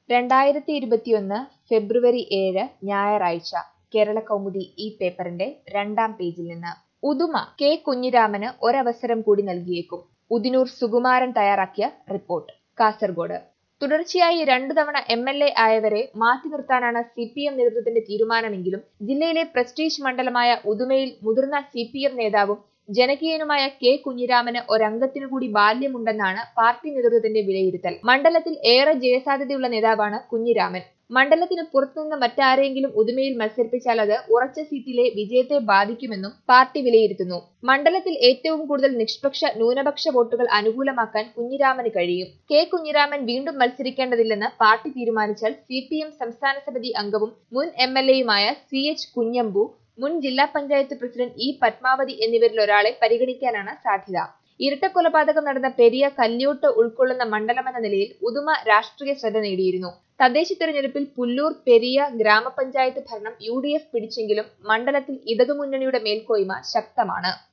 രണ്ടായിരത്തി ഇരുപത്തിയൊന്ന് ഫെബ്രുവരി ഏഴ് ഞായറാഴ്ച കേരള കൗമുദി ഈ പേപ്പറിന്റെ രണ്ടാം പേജിൽ നിന്ന് ഉദുമ കെ കുഞ്ഞിരാമന് ഒരവസരം കൂടി നൽകിയേക്കും ഉദിനൂർ സുകുമാരൻ തയ്യാറാക്കിയ റിപ്പോർട്ട് കാസർഗോഡ് തുടർച്ചയായി രണ്ടു തവണ എം എൽ എ ആയവരെ മാറ്റി നിർത്താനാണ് സി പി എം നേതൃത്വത്തിന്റെ തീരുമാനമെങ്കിലും ജില്ലയിലെ പ്രസ്റ്റീജ് മണ്ഡലമായ ഉദുമയിൽ മുതിർന്ന സി പി എം നേതാവും ജനകീയനുമായ കെ കുഞ്ഞിരാമന് ഒരംഗത്തിനു കൂടി ബാല്യമുണ്ടെന്നാണ് പാർട്ടി നേതൃത്വത്തിന്റെ വിലയിരുത്തൽ മണ്ഡലത്തിൽ ഏറെ ജയസാധ്യതയുള്ള നേതാവാണ് കുഞ്ഞിരാമൻ മണ്ഡലത്തിന് പുറത്തുനിന്ന് മറ്റാരെങ്കിലും ഉദുമയിൽ മത്സരിപ്പിച്ചാൽ അത് ഉറച്ച സീറ്റിലെ വിജയത്തെ ബാധിക്കുമെന്നും പാർട്ടി വിലയിരുത്തുന്നു മണ്ഡലത്തിൽ ഏറ്റവും കൂടുതൽ നിഷ്പക്ഷ ന്യൂനപക്ഷ വോട്ടുകൾ അനുകൂലമാക്കാൻ കുഞ്ഞിരാമന് കഴിയും കെ കുഞ്ഞിരാമൻ വീണ്ടും മത്സരിക്കേണ്ടതില്ലെന്ന് പാർട്ടി തീരുമാനിച്ചാൽ സി പി എം സംസ്ഥാന സമിതി അംഗവും മുൻ എം എൽ എയുമായ സി എച്ച് കുഞ്ഞമ്പു മുൻ ജില്ലാ പഞ്ചായത്ത് പ്രസിഡന്റ് ഇ പത്മാവതി എന്നിവരിൽ ഒരാളെ പരിഗണിക്കാനാണ് സാധ്യത ഇരട്ടക്കൊലപാതകം നടന്ന പെരിയ കല്യോട്ട് ഉൾക്കൊള്ളുന്ന മണ്ഡലമെന്ന നിലയിൽ ഉദുമ രാഷ്ട്രീയ ശ്രദ്ധ നേടിയിരുന്നു തദ്ദേശ തെരഞ്ഞെടുപ്പിൽ പുല്ലൂർ പെരിയ ഗ്രാമപഞ്ചായത്ത് ഭരണം യു ഡി എഫ് പിടിച്ചെങ്കിലും മണ്ഡലത്തിൽ ഇടതുമുന്നണിയുടെ മേൽക്കോയ്മ ശക്തമാണ്